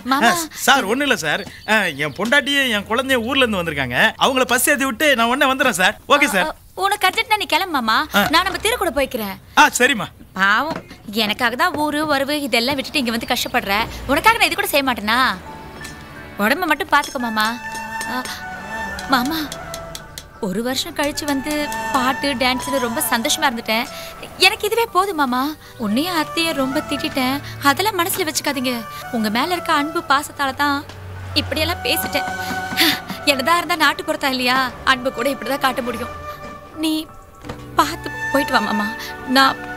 மாமா. ஆ, சார் ஒண்ணும் இல்ல சார் ஆ, என் பொண்டாட்டியும் என் குழந்தைய ஊர்ல இருந்து வந்திருக்காங்க அவங்கள பஸ் ஏத்தி விட்டு நான் உடனே வந்துடுறேன் சார் ஓகே சார் உனக்கு அர்ஜென்ட்னா நீ கிளம்பு மாமா நான் நம்ம திரு கூட போய்க்கிறேன் ஆ சரிம்மா பாவம் எனக்காக தான் ஊரு வரவு இதெல்லாம் விட்டுட்டு இங்க வந்து கஷ்டப்படுற உனக்காக நான் இது கூட செய்ய மாட்டேனா உடம்ப மட்டும் பாத்துக்கோ மாமா ஆ, மாமா ஒரு வருஷம் கழிச்சு வந்து பாட்டு டான்ஸ்னு ரொம்ப சந்தோஷமா இருந்துட்டேன் எனக்கு இதுவே போதும் மாமா உன்னையும் அத்தைய ரொம்ப திட்டிட்டேன் அதெல்லாம் மனசுல வச்சுக்காதீங்க உங்க மேல இருக்க அன்பு பாசத்தால தான் இப்படியெல்லாம் பேசிட்டேன் என்னதான் இருந்தா நாட்டுப்புறத்தா இல்லையா அன்பு கூட இப்படிதான் காட்ட முடியும் நீ பார்த்து போயிட்டு வா மாமா நான்